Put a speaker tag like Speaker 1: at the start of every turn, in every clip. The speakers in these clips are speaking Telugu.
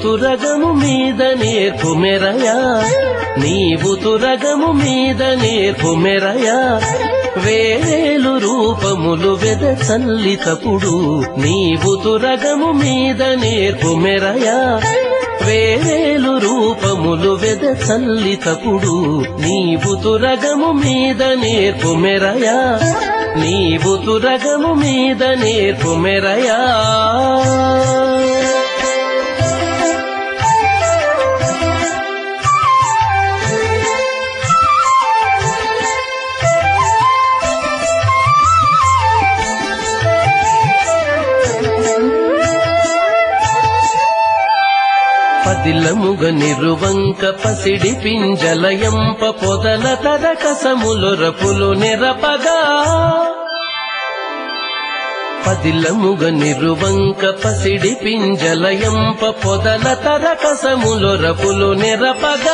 Speaker 1: తురగము మీద నేర్పు మెరయా నీవు తురగము మీద నేర్పు మెరయా వేరేలు రూపములు వెద చల్లితపుడు నీవు తురగము మీద నేర్పు మెరయా వేరేలు రూపములు వెద చల్లితపుడు నీవు తురగము మీద నేర్పు మెరయా నీవు తురగము మీద నేర్పు మెరయా పదిలముగ నిరువంక పసిడి పింజలయంప పొదల తరకసములు రపులు నెరపగా పదిలముగ నిరువంక పసిడి పింజలయంప పొదల తరకసములు రపులు నెరపగా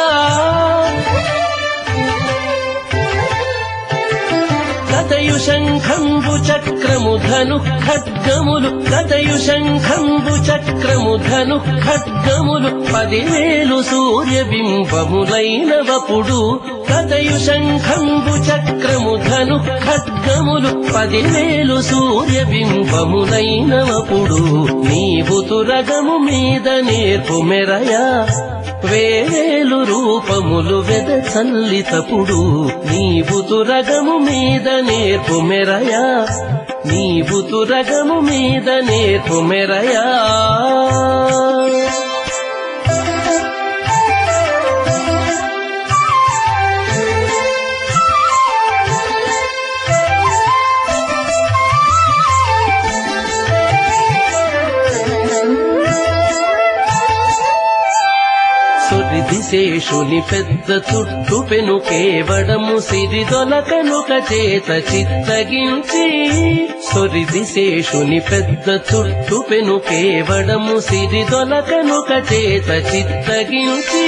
Speaker 1: కదయు శంఖంబు చక్రము ధను ఖడ్గములు కదయు శంఖంబు చక్రము ధను ఖడ్గములు పదివేలు సూర్యబింబములైనవపుడు కదయు శంఖంబు చక్రము ధను ఖడ్గములు పదివేలు సూర్యబింబములైనవపుడు నీవు తురగము మీద నేర్పు మెరయా వేరేలు రూపములు వెద చల్లితపుడు నీవు తురగము మీద నేర్పు మెరయా నీవు తురగము మీద నేర్పు మెరయా సురిదిశేషుని పెద్ద చుట్టు పెను కేవడము సిరిదొలకనుక చేత చిత్తగించి సురిదిశేషుని పెద్ద చుట్టు పెను కేవడము సిరిదొలకనుక చేత చిత్తగించి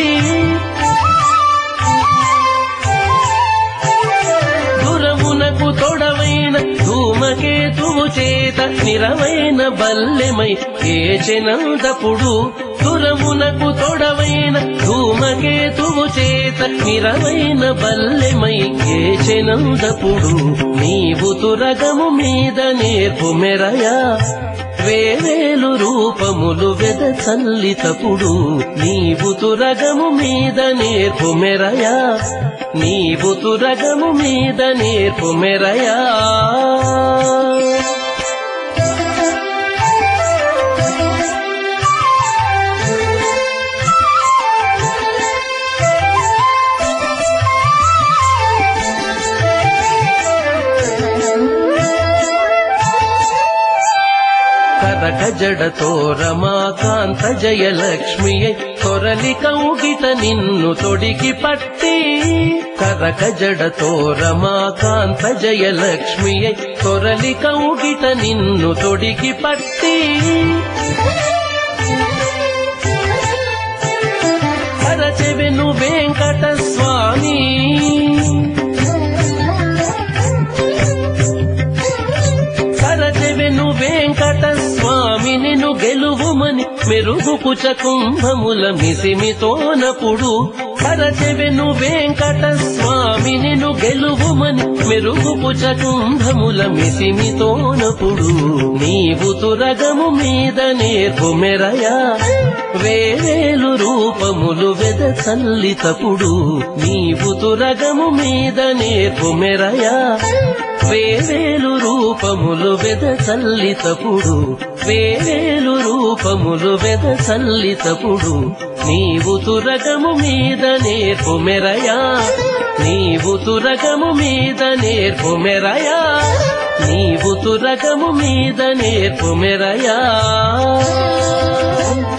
Speaker 1: దురమునకు తొడవైన ధూమకేతువు చేత నిరవైన బల్లెమై కేచెనందపుడు దురమునకు తొడవైన ధూమకేతువు చేత నిరవైన బల్లెమై కేచెనందపుడు నీవు తురగము మీద నేర్పు మెరయా వేవేలు రూపములు వెద చల్లితపుడు నీవు తురగము మీద నేర్పు మెరయా నీవు తురగము మీద నేర్పు మెరయా కరక జడతో రమాకాంత జయలక్ష్మి కొరలి కౌగిట నిన్ను తొడిగి పట్టి కరక జడతో రమాకాంత జయలక్ష్మి కొరలి కౌగిట నిన్ను తొడిగి పట్టి కరచెవెను వెంకట స్వామి కరచెవెను వెంకట స్వామి నిన్ను గెలువుమని మెరుగు కుచ కుంభముల మిసిమితోనపుడు కరచెవెను వెంకట స్వామి నిన్ను గెలువుమని మెరుగు కుచ కుంభముల మిసిమితోనపుడు నీవు తురగము మీద నేర్పు మెరయా వేవేలు రూపములు వెద చల్లితపుడు నీవు తురగము మీద నేర్పు మెరయా వేవేలు రూపములు వెద చల్లితపుడు వేవేలు రూపములు వెద చల్లితపుడు నీవు తురగము మీద నేర్పు మెరయా నీవు తురగము మీద నేర్పు మెరయా నీవు తురగము మీద నేర్పు మెరయా